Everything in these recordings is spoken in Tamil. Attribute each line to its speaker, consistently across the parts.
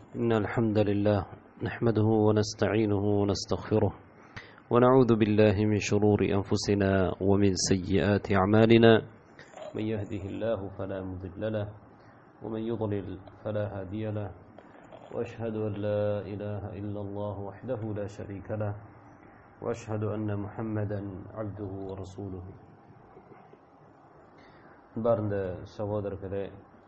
Speaker 1: إن الحمد لله نحمده ونستعينه ونستغفره ونعوذ بالله من شرور أنفسنا ومن سيئات أعمالنا من يهده الله فلا مضل له ومن يضلل فلا هادي له وأشهد أن لا إله إلا الله وحده لا شريك له وأشهد أن محمدا عبده ورسوله அன்பார்ந்த சகோதரர்களே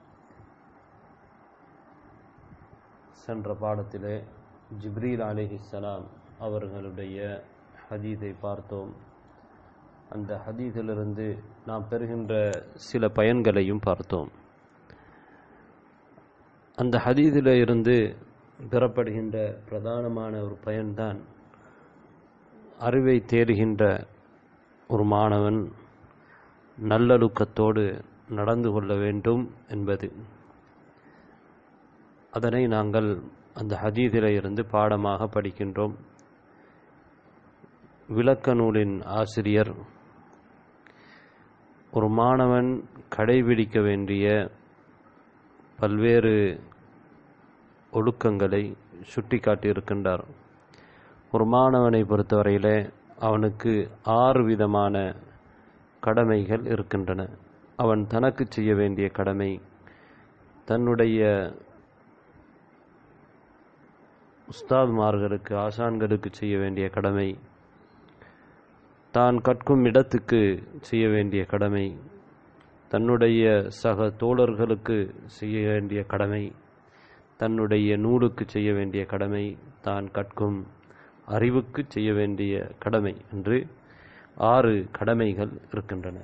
Speaker 1: சென்ற பாடத்திலே ஜிப்ரீல் அலிஹிஸ்ஸலாம் அவர்களுடைய ஹதீஸை பார்த்தோம் அந்த ஹதீஸிலிருந்து நாம் பெறுகின்ற சில பயன்களையும் பார்த்தோம் அந்த ஹதீஸில் இருந்து பெறப்படுகின்ற பிரதானமான ஒரு பயன்தான் அறிவை தேடுகின்ற ஒரு மாணவன் நல்லொழுக்கத்தோடு நடந்து கொள்ள வேண்டும் என்பது அதனை நாங்கள் அந்த ஹதீதில இருந்து பாடமாக படிக்கின்றோம் விளக்க நூலின் ஆசிரியர் ஒரு மாணவன் கடைபிடிக்க வேண்டிய பல்வேறு ஒழுக்கங்களை சுட்டிக்காட்டியிருக்கின்றார் ஒரு மாணவனை பொறுத்தவரையிலே அவனுக்கு ஆறு விதமான கடமைகள் இருக்கின்றன அவன் தனக்கு செய்ய வேண்டிய கடமை தன்னுடைய உஸ்தாத்மார்களுக்கு ஆசான்களுக்கு செய்ய வேண்டிய கடமை தான் கற்கும் இடத்துக்கு செய்ய வேண்டிய கடமை தன்னுடைய சக தோழர்களுக்கு செய்ய வேண்டிய கடமை தன்னுடைய நூலுக்கு செய்ய வேண்டிய கடமை தான் கற்கும் அறிவுக்கு செய்ய வேண்டிய கடமை என்று ஆறு கடமைகள் இருக்கின்றன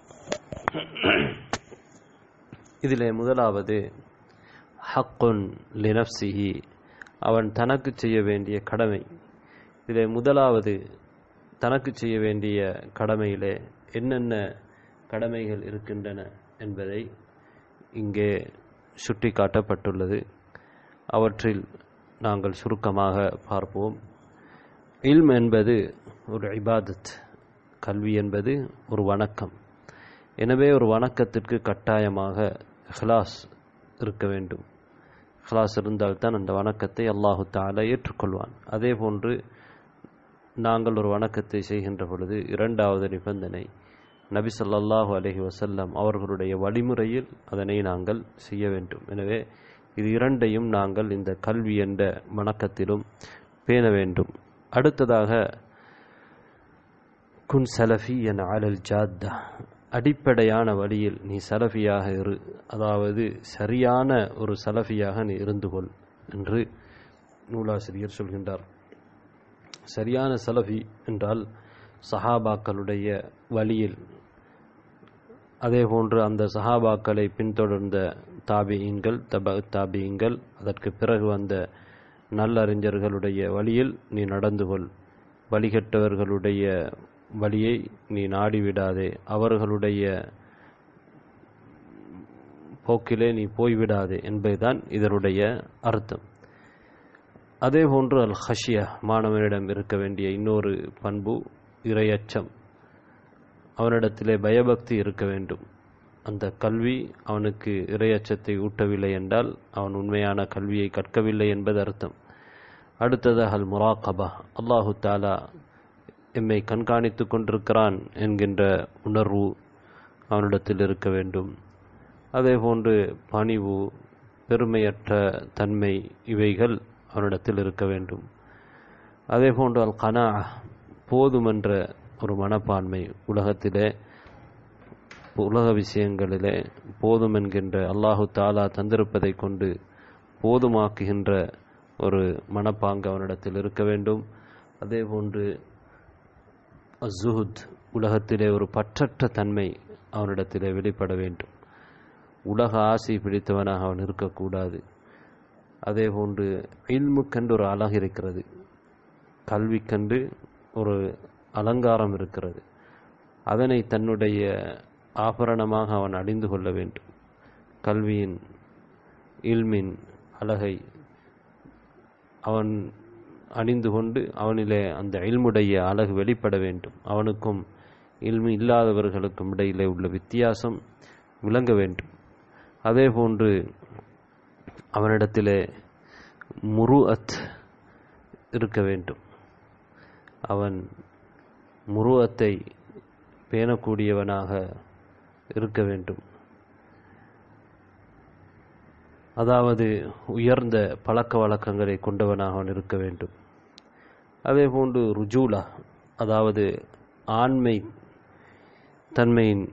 Speaker 1: இதிலே முதலாவது ஹக்குன் லினப்சிஹி அவன் தனக்கு செய்ய வேண்டிய கடமை இதிலே முதலாவது தனக்கு செய்ய வேண்டிய கடமையிலே என்னென்ன கடமைகள் இருக்கின்றன என்பதை இங்கே சுட்டி காட்டப்பட்டுள்ளது அவற்றில் நாங்கள் சுருக்கமாக பார்ப்போம் இல்ம் என்பது ஒரு இபாதத் கல்வி என்பது ஒரு வணக்கம் எனவே ஒரு வணக்கத்திற்கு கட்டாயமாக ஹிலாஸ் இருக்க வேண்டும் ஹிலாஸ் இருந்தால்தான் அந்த வணக்கத்தை அல்லாஹு தாலா ஏற்றுக்கொள்வான் அதே போன்று நாங்கள் ஒரு வணக்கத்தை செய்கின்ற பொழுது இரண்டாவது நிபந்தனை நபி சொல்லாஹு அலஹி வசல்லம் அவர்களுடைய வழிமுறையில் அதனை நாங்கள் செய்ய வேண்டும் எனவே இது இரண்டையும் நாங்கள் இந்த கல்வி என்ற வணக்கத்திலும் பேண வேண்டும் அடுத்ததாக குன் சலஃபி என அலல் ஜாத்தா அடிப்படையான வழியில் நீ சலஃபியாக இரு அதாவது சரியான ஒரு சலஃபியாக நீ இருந்து கொள் என்று நூலாசிரியர் சொல்கின்றார் சரியான சலஃபி என்றால் சஹாபாக்களுடைய வழியில் அதே போன்று அந்த சஹாபாக்களை பின்தொடர்ந்த தாபியங்கள் தப தாபியங்கள் அதற்கு பிறகு வந்த நல்லறிஞர்களுடைய வழியில் நீ நடந்து கொள் வழிகட்டவர்களுடைய வழியை நீ நாடிவிடாதே அவர்களுடைய போக்கிலே நீ போய்விடாதே என்பதுதான் இதனுடைய அர்த்தம் அதே போன்று அல் ஹஷியா மாணவனிடம் இருக்க வேண்டிய இன்னொரு பண்பு இரையச்சம் அவனிடத்திலே பயபக்தி இருக்க வேண்டும் அந்த கல்வி அவனுக்கு இரையச்சத்தை ஊட்டவில்லை என்றால் அவன் உண்மையான கல்வியை கற்கவில்லை என்பது அர்த்தம் அடுத்ததாக அல் முராகபா அல்லாஹு தாலா எம்மை கண்காணித்து கொண்டிருக்கிறான் என்கின்ற உணர்வு அவனிடத்தில் இருக்க வேண்டும் அதே போன்று பணிவு பெருமையற்ற தன்மை இவைகள் அவனிடத்தில் இருக்க வேண்டும் அதே போன்று அல் கனா போதுமென்ற ஒரு மனப்பான்மை உலகத்திலே உலக விஷயங்களிலே போதும் என்கின்ற அல்லாஹு தாலா தந்திருப்பதை கொண்டு போதுமாக்குகின்ற ஒரு மனப்பாங்கு அவனிடத்தில் இருக்க வேண்டும் அதே போன்று அசுஹுத் உலகத்திலே ஒரு பற்றற்ற தன்மை அவனிடத்திலே வெளிப்பட வேண்டும் உலக ஆசை பிடித்தவனாக அவன் இருக்கக்கூடாது அதே போன்று இல்முக்கென்று ஒரு அழகு இருக்கிறது கல்விக்கென்று ஒரு அலங்காரம் இருக்கிறது அதனை தன்னுடைய ஆபரணமாக அவன் அணிந்து கொள்ள வேண்டும் கல்வியின் இல்மின் அழகை அவன் அணிந்து கொண்டு அவனிலே அந்த இல்முடைய அழகு வெளிப்பட வேண்டும் அவனுக்கும் இல்மு இல்லாதவர்களுக்கும் இடையிலே உள்ள வித்தியாசம் விளங்க வேண்டும் அதே போன்று அவனிடத்திலே முருஅத் இருக்க வேண்டும் அவன் முருவத்தை பேணக்கூடியவனாக இருக்க வேண்டும் அதாவது உயர்ந்த பழக்க வழக்கங்களை கொண்டவனாக அவன் இருக்க வேண்டும் அதே போன்று ருஜூலா அதாவது ஆண்மை தன்மையின்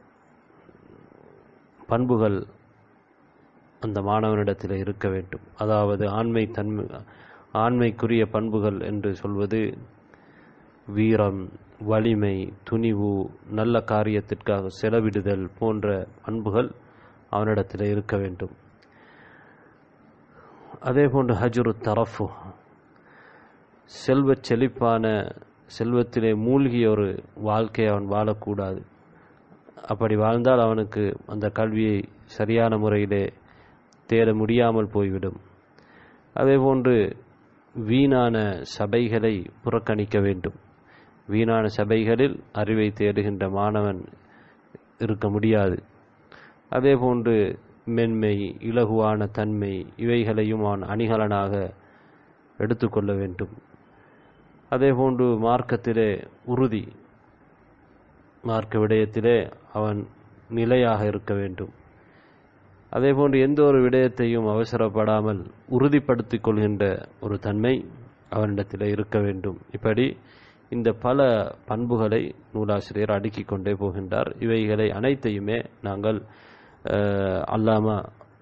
Speaker 1: பண்புகள் அந்த மாணவனிடத்தில் இருக்க வேண்டும் அதாவது ஆண்மை தன்மை ஆண்மைக்குரிய பண்புகள் என்று சொல்வது வீரம் வலிமை துணிவு நல்ல காரியத்திற்காக செலவிடுதல் போன்ற பண்புகள் அவனிடத்தில் இருக்க வேண்டும் அதே போன்று ஹஜுரு தரஃபு செல்வச் செழிப்பான செல்வத்திலே மூழ்கிய ஒரு வாழ்க்கையை அவன் வாழக்கூடாது அப்படி வாழ்ந்தால் அவனுக்கு அந்த கல்வியை சரியான முறையிலே தேட முடியாமல் போய்விடும் அதேபோன்று வீணான சபைகளை புறக்கணிக்க வேண்டும் வீணான சபைகளில் அறிவை தேடுகின்ற மாணவன் இருக்க முடியாது அதேபோன்று மென்மை இலகுவான தன்மை இவைகளையும் அவன் அணிகலனாக எடுத்துக்கொள்ள வேண்டும் அதேபோன்று மார்க்கத்திலே உறுதி மார்க்க விடயத்திலே அவன் நிலையாக இருக்க வேண்டும் அதேபோன்று எந்த ஒரு விடயத்தையும் அவசரப்படாமல் உறுதிப்படுத்திக் கொள்கின்ற ஒரு தன்மை அவனிடத்தில் இருக்க வேண்டும் இப்படி இந்த பல பண்புகளை நூலாசிரியர் அடுக்கிக் கொண்டே போகின்றார் இவைகளை அனைத்தையுமே நாங்கள் அல்லாமா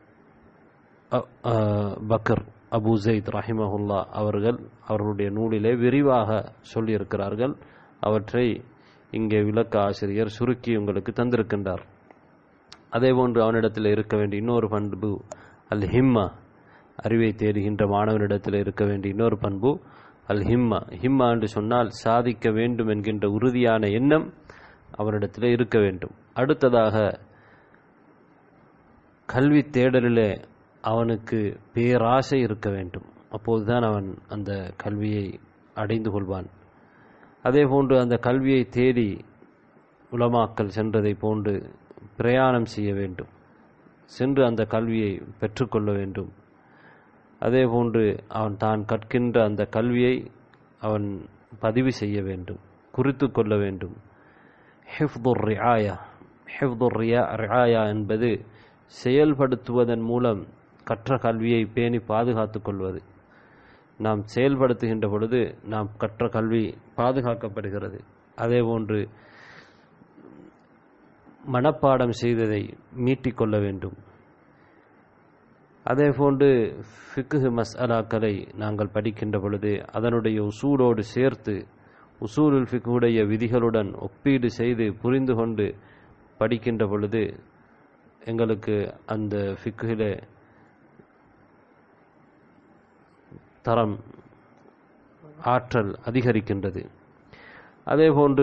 Speaker 1: பக்கர் அபு ஜெயித் ரஹிமஹுல்லா அவர்கள் அவர்களுடைய நூலிலே விரிவாக சொல்லியிருக்கிறார்கள் அவற்றை இங்கே விளக்க ஆசிரியர் சுருக்கி உங்களுக்கு தந்திருக்கின்றார் அதேபோன்று அவனிடத்தில் இருக்க வேண்டிய இன்னொரு பண்பு அல் ஹிம்மா அறிவை தேடுகின்ற மாணவனிடத்தில் இருக்க வேண்டிய இன்னொரு பண்பு அல் ஹிம்மா ஹிம்மா என்று சொன்னால் சாதிக்க வேண்டும் என்கின்ற உறுதியான எண்ணம் அவனிடத்தில் இருக்க வேண்டும் அடுத்ததாக கல்வி தேடலிலே அவனுக்கு பேராசை இருக்க வேண்டும் அப்போதுதான் அவன் அந்த கல்வியை அடைந்து கொள்வான் அதே போன்று அந்த கல்வியை தேடி உலமாக்கல் சென்றதை போன்று பிரயாணம் செய்ய வேண்டும் சென்று அந்த கல்வியை பெற்றுக்கொள்ள வேண்டும் அதே போன்று அவன் தான் கற்கின்ற அந்த கல்வியை அவன் பதிவு செய்ய வேண்டும் குறித்து கொள்ள வேண்டும் ஹிஃப்துர் ரியாயா ஹிஃப்துர் ரியா ரியாயா என்பது செயல்படுத்துவதன் மூலம் கற்ற கல்வியை பேணி பாதுகாத்துக் கொள்வது நாம் செயல்படுத்துகின்ற பொழுது நாம் கற்ற கல்வி பாதுகாக்கப்படுகிறது அதேபோன்று மனப்பாடம் செய்ததை மீட்டிக்கொள்ள வேண்டும் அதேபோன்று ஃபிக்கு மஸ்அலாக்களை நாங்கள் படிக்கின்ற பொழுது அதனுடைய உசூலோடு சேர்த்து உசூலுல் ஃபிக்குடைய விதிகளுடன் ஒப்பீடு செய்து புரிந்து கொண்டு படிக்கின்ற பொழுது எங்களுக்கு அந்த ஃபிக்குகிலே தரம் ஆற்றல் அதிகரிக்கின்றது அதேபோன்று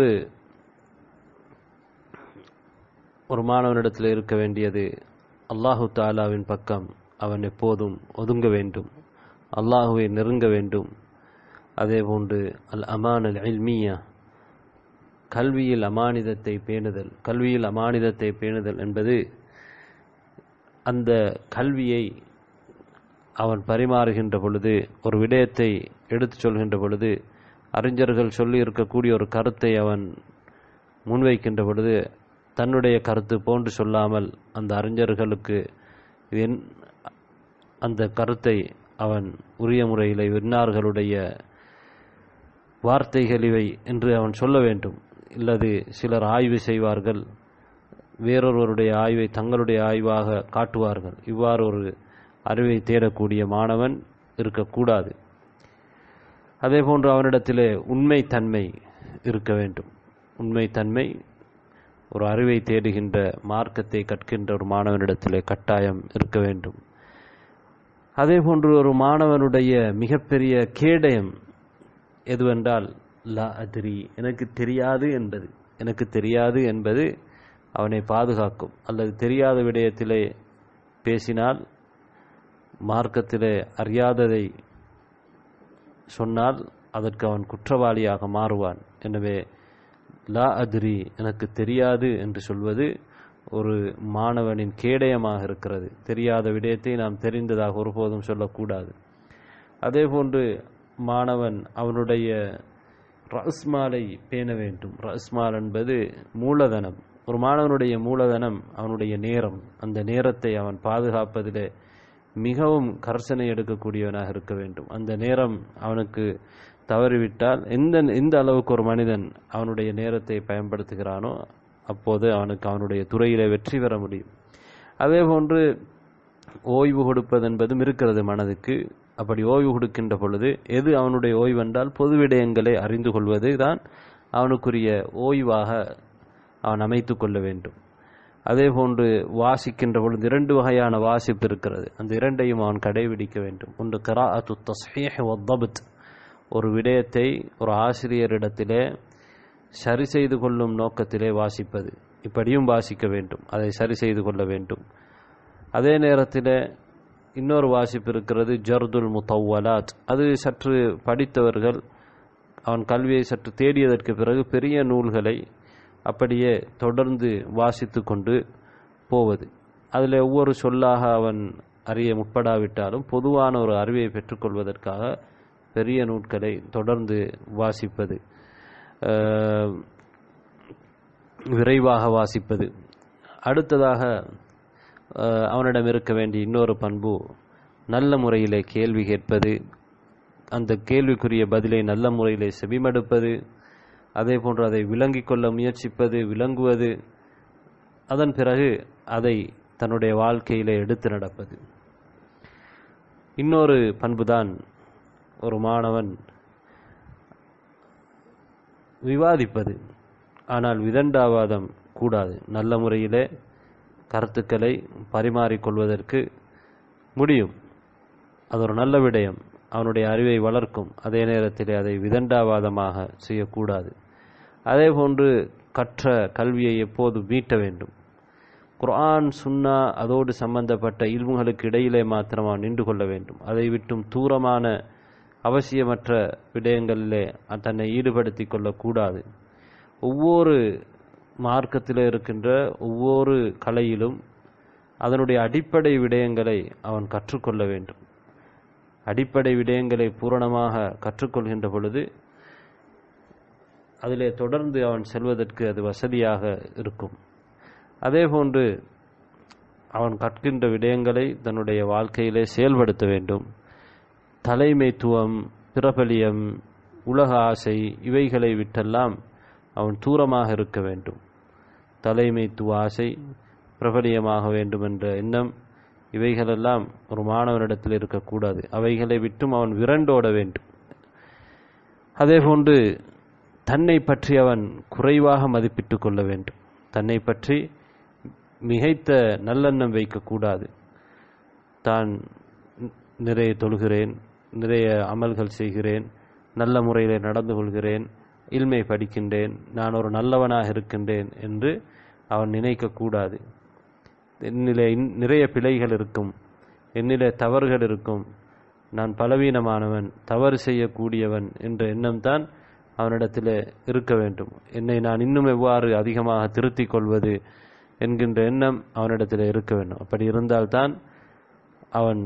Speaker 1: ஒரு மாணவனிடத்தில் இருக்க வேண்டியது அல்லாஹு தாலாவின் பக்கம் அவன் எப்போதும் ஒதுங்க வேண்டும் அல்லாஹுவை நெருங்க வேண்டும் அதேபோன்று அல் அமான் அல் இல்மியா கல்வியில் அமானிதத்தை பேணுதல் கல்வியில் அமானிதத்தை பேணுதல் என்பது அந்த கல்வியை அவன் பரிமாறுகின்ற பொழுது ஒரு விடயத்தை எடுத்துச் சொல்கின்ற பொழுது அறிஞர்கள் சொல்லி இருக்கக்கூடிய ஒரு கருத்தை அவன் முன்வைக்கின்ற பொழுது தன்னுடைய கருத்து போன்று சொல்லாமல் அந்த அறிஞர்களுக்கு என் அந்த கருத்தை அவன் உரிய முறையில் இன்னார்களுடைய வார்த்தைகள் இவை என்று அவன் சொல்ல வேண்டும் இல்லது சிலர் ஆய்வு செய்வார்கள் வேறொருவருடைய ஆய்வை தங்களுடைய ஆய்வாக காட்டுவார்கள் இவ்வாறு ஒரு அறிவை தேடக்கூடிய மாணவன் இருக்கக்கூடாது அதே போன்று அவனிடத்திலே உண்மை தன்மை இருக்க வேண்டும் உண்மை தன்மை ஒரு அறிவை தேடுகின்ற மார்க்கத்தை கற்கின்ற ஒரு மாணவனிடத்திலே கட்டாயம் இருக்க வேண்டும் அதே போன்று ஒரு மாணவனுடைய மிகப்பெரிய கேடயம் எதுவென்றால் லா அதிரி எனக்கு தெரியாது என்பது எனக்கு தெரியாது என்பது அவனை பாதுகாக்கும் அல்லது தெரியாத விடயத்திலே பேசினால் மார்க்கத்திலே அறியாததை சொன்னால் அதற்கு அவன் குற்றவாளியாக மாறுவான் எனவே லா அதிரி எனக்கு தெரியாது என்று சொல்வது ஒரு மாணவனின் கேடயமாக இருக்கிறது தெரியாத விடயத்தை நாம் தெரிந்ததாக ஒருபோதும் சொல்லக்கூடாது அதேபோன்று மாணவன் அவனுடைய ரஸ்மாலை பேண வேண்டும் ரஸ்மால் என்பது மூலதனம் ஒரு மாணவனுடைய மூலதனம் அவனுடைய நேரம் அந்த நேரத்தை அவன் பாதுகாப்பதிலே மிகவும் கர்சனை எடுக்கக்கூடியவனாக இருக்க வேண்டும் அந்த நேரம் அவனுக்கு தவறிவிட்டால் எந்த எந்த அளவுக்கு ஒரு மனிதன் அவனுடைய நேரத்தை பயன்படுத்துகிறானோ அப்போது அவனுக்கு அவனுடைய துறையிலே வெற்றி பெற முடியும் அதே போன்று ஓய்வு கொடுப்பது என்பதும் இருக்கிறது மனதுக்கு அப்படி ஓய்வு கொடுக்கின்ற பொழுது எது அவனுடைய ஓய்வு என்றால் பொது விடயங்களை அறிந்து கொள்வது தான் அவனுக்குரிய ஓய்வாக அவன் அமைத்து கொள்ள வேண்டும் அதே போன்று வாசிக்கின்ற பொழுது இரண்டு வகையான வாசிப்பு இருக்கிறது அந்த இரண்டையும் அவன் கடைபிடிக்க வேண்டும் ஒன்று கராஅத்து தஸ்ஹீஹ் வத்தபத் ஒரு விடயத்தை ஒரு ஆசிரியரிடத்திலே சரி செய்து கொள்ளும் நோக்கத்திலே வாசிப்பது இப்படியும் வாசிக்க வேண்டும் அதை சரி செய்து கொள்ள வேண்டும் அதே நேரத்தில் இன்னொரு வாசிப்பு இருக்கிறது ஜர்துல் முத்தவலாத் அது சற்று படித்தவர்கள் அவன் கல்வியை சற்று தேடியதற்கு பிறகு பெரிய நூல்களை அப்படியே தொடர்ந்து வாசித்து கொண்டு போவது அதில் ஒவ்வொரு சொல்லாக அவன் அறிய முற்படாவிட்டாலும் பொதுவான ஒரு அறிவை பெற்றுக்கொள்வதற்காக பெரிய நூட்களை தொடர்ந்து வாசிப்பது அஹ், விரைவாக வாசிப்பது அடுத்ததாக அஹ், அவனிடம் இருக்க வேண்டிய இன்னொரு பண்பு நல்ல முறையிலே கேள்வி கேட்பது அந்த கேள்விக்குரிய பதிலை நல்ல முறையிலே செவிமடுப்பது அதே போன்று அதை விளங்கிக் கொள்ள முயற்சிப்பது விளங்குவது அதன் பிறகு அதை தன்னுடைய வாழ்க்கையிலே எடுத்து நடப்பது இன்னொரு பண்புதான் ஒரு மாணவன் விவாதிப்பது ஆனால் விதண்டாவாதம் கூடாது நல்ல முறையிலே கருத்துக்களை பரிமாறிக்கொள்வதற்கு முடியும் அது ஒரு நல்ல விடயம் அவனுடைய அறிவை வளர்க்கும் அதே நேரத்தில் அதை விதண்டாவாதமாக செய்யக்கூடாது அதே போன்று கற்ற கல்வியை எப்போது மீட்ட வேண்டும் குர்ஆன் சுன்னா அதோடு சம்பந்தப்பட்ட இல்முகளுக்கு இடையிலே மாத்திரம் அவன் நின்று கொள்ள வேண்டும் அதை விட்டும் தூரமான அவசியமற்ற விடயங்களிலே தன்னை ஈடுபடுத்திக் கொள்ளக்கூடாது ஒவ்வொரு மார்க்கத்தில் இருக்கின்ற ஒவ்வொரு கலையிலும் அதனுடைய அடிப்படை விடயங்களை அவன் கற்றுக்கொள்ள வேண்டும் அடிப்படை விடயங்களை பூரணமாக கற்றுக்கொள்கின்ற பொழுது அதிலே தொடர்ந்து அவன் செல்வதற்கு அது வசதியாக இருக்கும் அதேபோன்று அவன் கற்கின்ற விடயங்களை தன்னுடைய வாழ்க்கையிலே செயல்படுத்த வேண்டும் தலைமைத்துவம் பிரபலியம் உலக ஆசை இவைகளை விட்டெல்லாம் அவன் தூரமாக இருக்க வேண்டும் தலைமைத்துவ ஆசை பிரபலியமாக வேண்டும் என்ற எண்ணம் இவைகளெல்லாம் ஒரு மாணவனிடத்தில் இருக்கக்கூடாது அவைகளை விட்டும் அவன் விரண்டோட வேண்டும் அதேபோன்று தன்னை பற்றி அவன் குறைவாக மதிப்பிட்டுக் கொள்ள வேண்டும் தன்னை பற்றி மிகைத்த நல்லெண்ணம் வைக்கக்கூடாது தான் நிறைய தொழுகிறேன் நிறைய அமல்கள் செய்கிறேன் நல்ல முறையில் நடந்து கொள்கிறேன் இல்மை படிக்கின்றேன் நான் ஒரு நல்லவனாக இருக்கின்றேன் என்று அவன் நினைக்கக்கூடாது என்னிலே இன்- நிறைய பிழைகள் இருக்கும் என்னிலே தவறுகள் இருக்கும் நான் பலவீனமானவன் தவறு செய்யக்கூடியவன் என்ற எண்ணம்தான் அவனிடத்தில் இருக்க வேண்டும் என்னை நான் இன்னும் எவ்வாறு அதிகமாக திருத்திக் கொள்வது என்கின்ற எண்ணம் அவனிடத்தில் இருக்க வேண்டும் அப்படி இருந்தால்தான் அவன்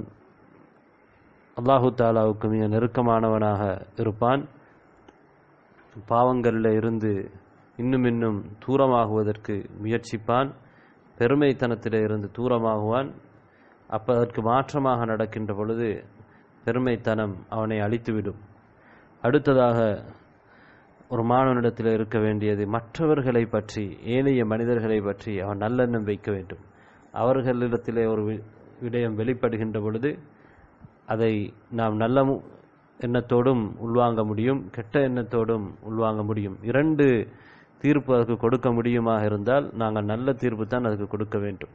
Speaker 1: அல்லாஹு தாலாவுக்கு மிக நெருக்கமானவனாக இருப்பான் பாவங்களில் இருந்து இன்னும் இன்னும் தூரமாகுவதற்கு முயற்சிப்பான் பெருமைத்தனத்திலே இருந்து தூரமாகுவான் அப்ப அதற்கு மாற்றமாக நடக்கின்ற பொழுது பெருமைத்தனம் அவனை அழித்துவிடும் அடுத்ததாக ஒரு மாணவனிடத்தில் இருக்க வேண்டியது மற்றவர்களை பற்றி ஏனைய மனிதர்களை பற்றி அவன் நல்லெண்ணம் வைக்க வேண்டும் அவர்களிடத்திலே ஒரு வி- விடயம் வெளிப்படுகின்ற பொழுது அதை நாம் நல்ல மு- எண்ணத்தோடும் உள்வாங்க முடியும் கெட்ட எண்ணத்தோடும் உள்வாங்க முடியும் இரண்டு தீர்ப்பு அதுக்கு கொடுக்க முடியுமாக இருந்தால் நாங்கள் நல்ல தீர்ப்பு தான் அதுக்கு கொடுக்க வேண்டும்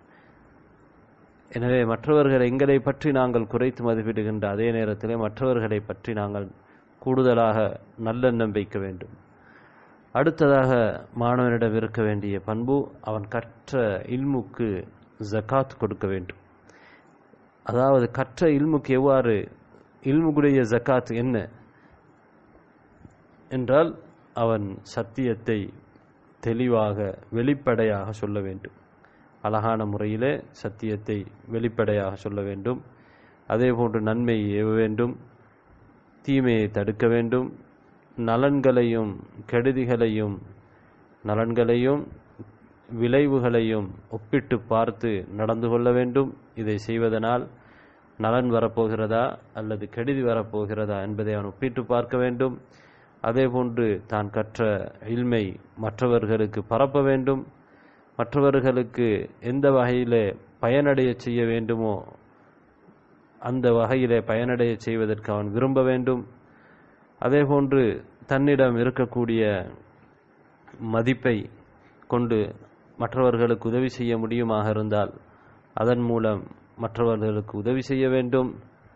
Speaker 1: எனவே மற்றவர்கள் எங்களை பற்றி நாங்கள் குறைத்து மதிப்பிடுகின்ற அதே நேரத்திலே மற்றவர்களை பற்றி நாங்கள் கூடுதலாக நல்லெண்ணம் வைக்க வேண்டும் அடுத்ததாக மாணவனிடம் இருக்க வேண்டிய பண்பு அவன் கற்ற இல்முக்கு ஜகாத் கொடுக்க வேண்டும் அதாவது கற்ற இல்முக்கு எவ்வாறு இல்முக்குடைய ஜகாத் என்ன என்றால் அவன் சத்தியத்தை தெளிவாக வெளிப்படையாக சொல்ல வேண்டும் அழகான முறையிலே சத்தியத்தை வெளிப்படையாக சொல்ல வேண்டும் அதே போன்று நன்மையை ஏவ வேண்டும் தீமையை தடுக்க வேண்டும் நலன்களையும் கெடுதிகளையும் நலன்களையும் விளைவுகளையும் ஒப்பிட்டு பார்த்து நடந்து கொள்ள வேண்டும் இதை செய்வதனால் நலன் வரப்போகிறதா அல்லது கெடுதி வரப்போகிறதா என்பதை அவன் ஒப்பிட்டு பார்க்க வேண்டும் அதேபோன்று தான் கற்ற இல்மை மற்றவர்களுக்கு பரப்ப வேண்டும் மற்றவர்களுக்கு எந்த வகையிலே பயனடைய செய்ய வேண்டுமோ அந்த வகையிலே பயனடைய செய்வதற்கு அவன் விரும்ப வேண்டும் அதேபோன்று தன்னிடம் இருக்கக்கூடிய மதிப்பை கொண்டு மற்றவர்களுக்கு உதவி செய்ய முடியுமாக இருந்தால் அதன் மூலம் மற்றவர்களுக்கு உதவி செய்ய வேண்டும்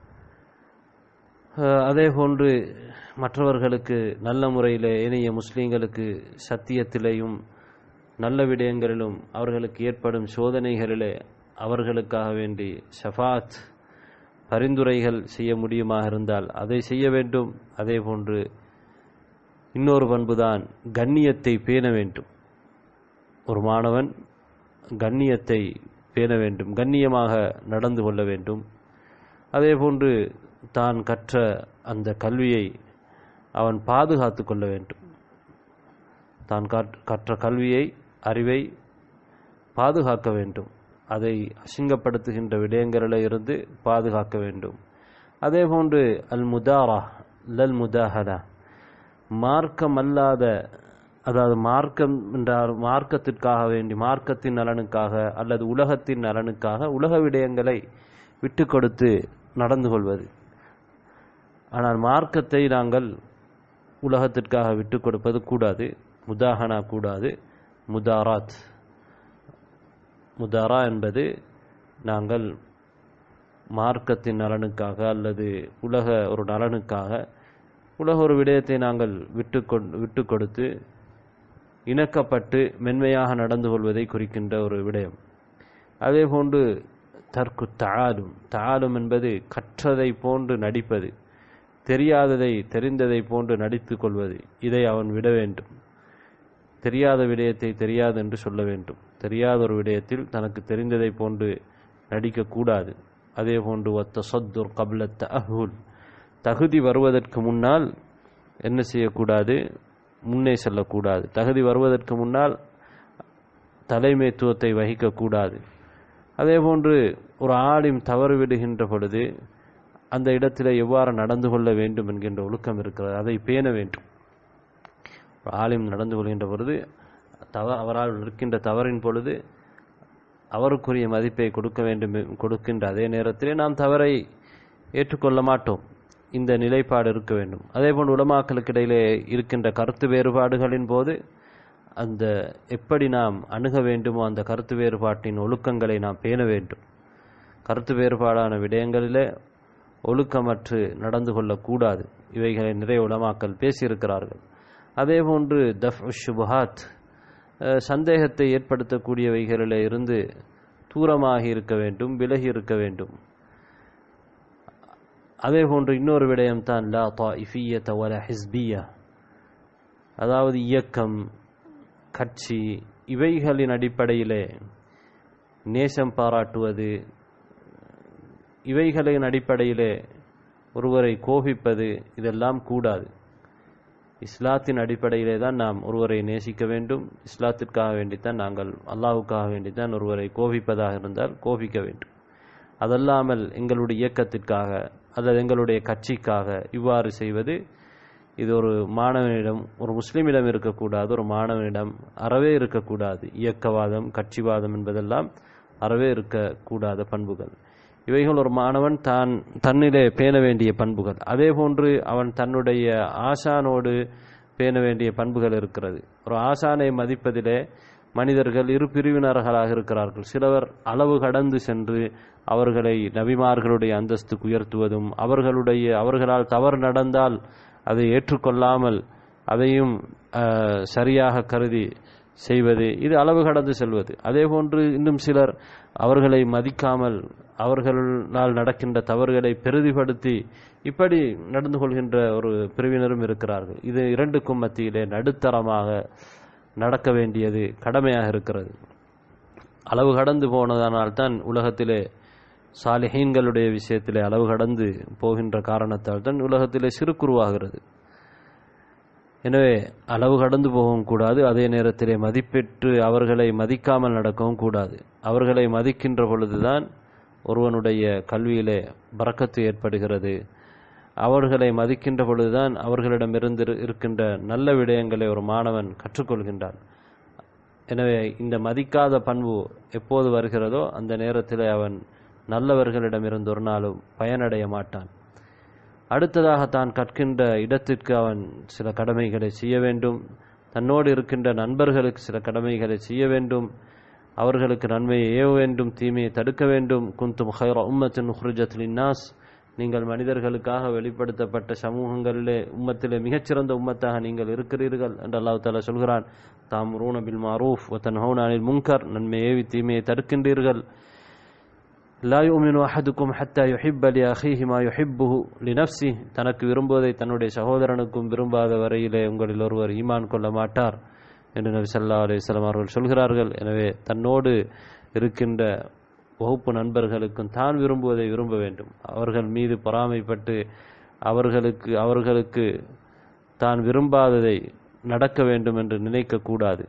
Speaker 1: அஹ், அதேபோன்று மற்றவர்களுக்கு நல்ல முறையில் இணைய முஸ்லீம்களுக்கு சத்தியத்திலேயும் நல்ல விடயங்களிலும் அவர்களுக்கு ஏற்படும் சோதனைகளிலே அவர்களுக்காக வேண்டி ஷஃபாத் பரிந்துரைகள் செய்ய முடியுமாக இருந்தால் அதை செய்ய வேண்டும் அதேபோன்று இன்னொரு பண்புதான் கண்ணியத்தை பேண வேண்டும் ஒரு மாணவன் கண்ணியத்தை பேண வேண்டும் கண்ணியமாக நடந்து கொள்ள வேண்டும் அதேபோன்று தான் கற்ற அந்த கல்வியை அவன் பாதுகாத்து கொள்ள வேண்டும் தான் கற்- கற்ற கல்வியை அறிவை பாதுகாக்க வேண்டும் அதை அசிங்கப்படுத்துகின்ற விடயங்களில் இருந்து பாதுகாக்க வேண்டும் அதேபோன்று அல் முதாரா லல் முதாஹதா மார்க்கம் அல்லாத அதாவது மார்க்கம் என்றால் மார்க்கத்திற்காக வேண்டி மார்க்கத்தின் நலனுக்காக அல்லது உலகத்தின் நலனுக்காக உலக விடயங்களை விட்டு கொடுத்து நடந்து கொள்வது ஆனால் மார்க்கத்தை நாங்கள் உலகத்திற்காக விட்டு கொடுப்பது கூடாது முதாஹனா கூடாது முதாராத் முதாரா என்பது நாங்கள் மார்க்கத்தின் நலனுக்காக அல்லது உலக ஒரு நலனுக்காக உலக ஒரு விடயத்தை நாங்கள் விட்டு கொண்டு விட்டு கொடுத்து இணக்கப்பட்டு மென்மையாக நடந்து கொள்வதை குறிக்கின்ற ஒரு விடயம் அதேபோன்று தற்கு தாலும் தாலும் என்பது கற்றதை போன்று நடிப்பது தெரியாததை தெரிந்ததை போன்று நடித்து கொள்வது இதை அவன் விட வேண்டும் தெரியாத விடயத்தை தெரியாது என்று சொல்ல வேண்டும் தெரியாத ஒரு விடயத்தில் தனக்கு தெரிந்ததை போன்று நடிக்கக்கூடாது அதே போன்று ஒத்த சொத்துர் கபிலத்த அஹுல் தகுதி வருவதற்கு முன்னால் என்ன செய்யக்கூடாது முன்னே செல்லக்கூடாது தகுதி வருவதற்கு முன்னால் தலைமைத்துவத்தை வகிக்கக்கூடாது அதேபோன்று ஒரு ஆலிம் தவறு விடுகின்ற பொழுது அந்த இடத்தில் எவ்வாறு நடந்து கொள்ள வேண்டும் என்கின்ற ஒழுக்கம் இருக்கிறது அதை பேண வேண்டும் ஒரு ஆலிம் நடந்து கொள்கின்ற பொழுது தவ அவரால் இருக்கின்ற தவறின் பொழுது அவருக்குரிய மதிப்பை கொடுக்க வேண்டும் எ- கொடுக்கின்ற அதே நேரத்திலே நாம் தவறை ஏற்றுக்கொள்ள மாட்டோம் இந்த நிலைப்பாடு இருக்க வேண்டும் அதேபோன்று உலமாக்களுக்கு இடையிலே இருக்கின்ற கருத்து வேறுபாடுகளின் போது அந்த எப்படி நாம் அணுக வேண்டுமோ அந்த கருத்து வேறுபாட்டின் ஒழுக்கங்களை நாம் பேண வேண்டும் கருத்து வேறுபாடான விடயங்களிலே ஒழுக்கமற்று நடந்து கொள்ளக்கூடாது இவைகளை நிறைய உலமாக்கள் பேசியிருக்கிறார்கள் அதேபோன்று தஃப் ஷுபஹாத் அஹ், சந்தேகத்தை ஏற்படுத்தக்கூடியவைகளிலே இருந்து தூரமாகி இருக்க வேண்டும் விலகி இருக்க வேண்டும் அதேபோன்று இன்னொரு விடயம் தான் லா தாஇஃபியத வல ஹிஸ்பியா அதாவது இயக்கம் கட்சி இவைகளின் அடிப்படையிலே நேசம் பாராட்டுவது இவைகளின் அடிப்படையிலே ஒருவரை கோபிப்பது இதெல்லாம் கூடாது இஸ்லாத்தின் அடிப்படையிலே தான் நாம் ஒருவரை நேசிக்க வேண்டும் இஸ்லாத்திற்காக வேண்டித்தான் நாங்கள் அல்லாஹ்வுக்காக வேண்டித்தான் ஒருவரை கோபிப்பதாக இருந்தால் கோபிக்க வேண்டும் அதல்லாமல் எங்களுடைய இயக்கத்திற்காக அல்லது எங்களுடைய கட்சிக்காக இவ்வாறு செய்வது இது ஒரு மாணவனிடம் ஒரு முஸ்லிமிடம் இருக்கக்கூடாது ஒரு மாணவனிடம் அறவே இருக்கக்கூடாது இயக்கவாதம் கட்சிவாதம் என்பதெல்லாம் அறவே இருக்கக்கூடாத பண்புகள் இவைகள் ஒரு மாணவன் தான் தன்னிலே பேண வேண்டிய பண்புகள் அதே போன்று அவன் தன்னுடைய ஆசானோடு பேண வேண்டிய பண்புகள் இருக்கிறது ஒரு ஆசானை மதிப்பதிலே மனிதர்கள் இரு பிரிவினர்களாக இருக்கிறார்கள் சிலவர் அளவு கடந்து சென்று அவர்களை நபிமார்களுடைய அந்தஸ்துக்கு உயர்த்துவதும் அவர்களுடைய அவர்களால் தவறு நடந்தால் அதை ஏற்றுக்கொள்ளாமல் அதையும் அஹ், சரியாக கருதி செய்வது இது அளவு கடந்து செல்வது அதே போன்று இன்னும் சிலர் அவர்களை மதிக்காமல் அவர்களால் நடக்கின்ற தவறுகளை பெரிதிப்படுத்தி இப்படி நடந்து கொள்கின்ற ஒரு பிரிவினரும் இருக்கிறார்கள் இது இரண்டுக்கும் மத்தியிலே நடுத்தரமாக நடக்க வேண்டியது கடமையாக இருக்கிறது அளவு கடந்து போனதனால்தான் உலகத்திலே சாலிஹீன்களுடைய விஷயத்திலே அளவு கடந்து போகின்ற காரணத்தால் தான் உலகத்திலே சிறுக்குருவாகிறது எனவே அளவு கடந்து போகவும் கூடாது அதே நேரத்திலே மதிப்பெற்று அவர்களை மதிக்காமல் நடக்கவும் கூடாது அவர்களை மதிக்கின்ற பொழுதுதான் ஒருவனுடைய கல்வியிலே பறக்கத்து ஏற்படுகிறது அவர்களை மதிக்கின்ற பொழுதுதான் அவர்களிடமிருந்து இரு- இருக்கின்ற நல்ல விடயங்களை ஒரு மாணவன் கற்றுக்கொள்கின்றான் எனவே இந்த மதிக்காத பண்பு எப்போது வருகிறதோ அந்த நேரத்தில் அவன் நல்லவர்களிடமிருந்து ஒரு நாளும் பயனடைய மாட்டான் அடுத்ததாக தான் கற்கின்ற இடத்திற்கு அவன் சில கடமைகளை செய்ய வேண்டும் தன்னோடு இருக்கின்ற நண்பர்களுக்கு சில கடமைகளை செய்ய வேண்டும் அவர்களுக்கு நன்மையை ஏவ வேண்டும் தீமையை தடுக்க வேண்டும் குந்தும் ஹைர உம்மத்தின் ஹுர்ஜத் லின்னாஸ் நீங்கள் மனிதர்களுக்காக வெளிப்படுத்தப்பட்ட சமூகங்களிலே உம்மத்திலே மிகச்சிறந்த உம்மத்தாக நீங்கள் இருக்கிறீர்கள் என்று அல்லாஹ் தாலா சொல்கிறான் தாம் ரூன பில் மாரூஃப் ஒத்தன் அனில் முங்கர் நன்மையை ஏவி தீமையை தடுக்கின்றீர்கள் லா யுமினு அஹதுக்கும் ஹத்தா யுஹிப்ப லி அஹீஹி மா யுஹிப்புஹு லினஃப்சி தனக்கு விரும்புவதை தன்னுடைய சகோதரனுக்கும் விரும்பாத வரையிலே உங்களில் ஒருவர் ஈமான் கொள்ள மாட்டார் என்று நபி ஸல்லல்லாஹு அலைஹி வஸல்லம் அவர்கள் சொல்கிறார்கள் எனவே தன்னோடு இருக்கின்ற வகுப்பு நண்பர்களுக்கும் தான் விரும்புவதை விரும்ப வேண்டும் அவர்கள் மீது பொறாமைப்பட்டு அவர்களுக்கு அவர்களுக்கு தான் விரும்பாததை நடக்க வேண்டும் என்று நினைக்கக்கூடாது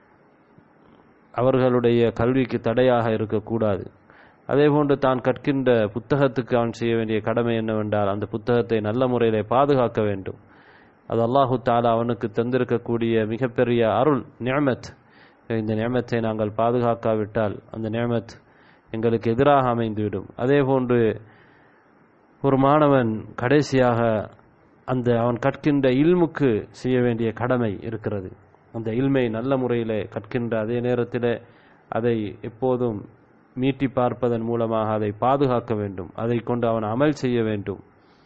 Speaker 1: அவர்களுடைய கல்விக்கு தடையாக இருக்கக்கூடாது அதேபோன்று தான் கற்கின்ற புத்தகத்துக்கு அவன் செய்ய வேண்டிய கடமை என்னவென்றால் அந்த புத்தகத்தை நல்ல முறையிலே பாதுகாக்க வேண்டும் அது அல்லாஹு தாலா அவனுக்கு தந்திருக்கக்கூடிய மிகப்பெரிய அருள் நியமத் இந்த நியமத்தை நாங்கள் பாதுகாக்காவிட்டால் அந்த நியமத் எங்களுக்கு எதிராக அமைந்துவிடும் அதேபோன்று ஒரு மாணவன் கடைசியாக அந்த அவன் கற்கின்ற இல்முக்கு செய்ய வேண்டிய கடமை இருக்கிறது அந்த இல்மை நல்ல முறையிலே கற்கின்ற அதே நேரத்தில் அதை எப்போதும் மீட்டி பார்ப்பதன் மூலமாக அதை பாதுகாக்க வேண்டும் அதை கொண்டு அவன் அமல் செய்ய வேண்டும்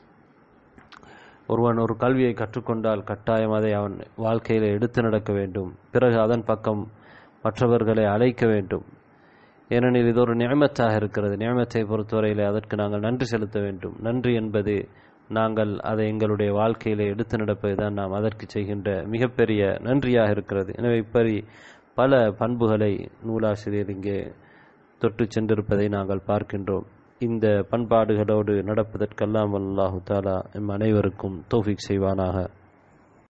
Speaker 1: ஒருவன் ஒரு கல்வியை கற்றுக்கொண்டால் கட்டாயம் அதை அவன் வாழ்க்கையில எடுத்து நடக்க வேண்டும் பிறகு அதன் பக்கம் மற்றவர்களை அழைக்க வேண்டும் ஏனெனில் இது ஒரு நியமத்தாக இருக்கிறது நியமத்தை பொறுத்தவரையிலே அதற்கு நாங்கள் நன்றி செலுத்த வேண்டும் நன்றி என்பது நாங்கள் அதை எங்களுடைய வாழ்க்கையிலே எடுத்து நடப்பது தான் நாம் அதற்கு செய்கின்ற மிகப்பெரிய நன்றியாக இருக்கிறது எனவே இப்படி பல பண்புகளை நூலாசிரியர் இங்கே தொட்டு சென்றிருப்பதை நாங்கள் பார்க்கின்றோம் இந்த பண்பாடுகளோடு நடப்பதற்கெல்லாம் அல்லாஹு தாலா எம் அனைவருக்கும் தௌஃபிக் செய்வானாக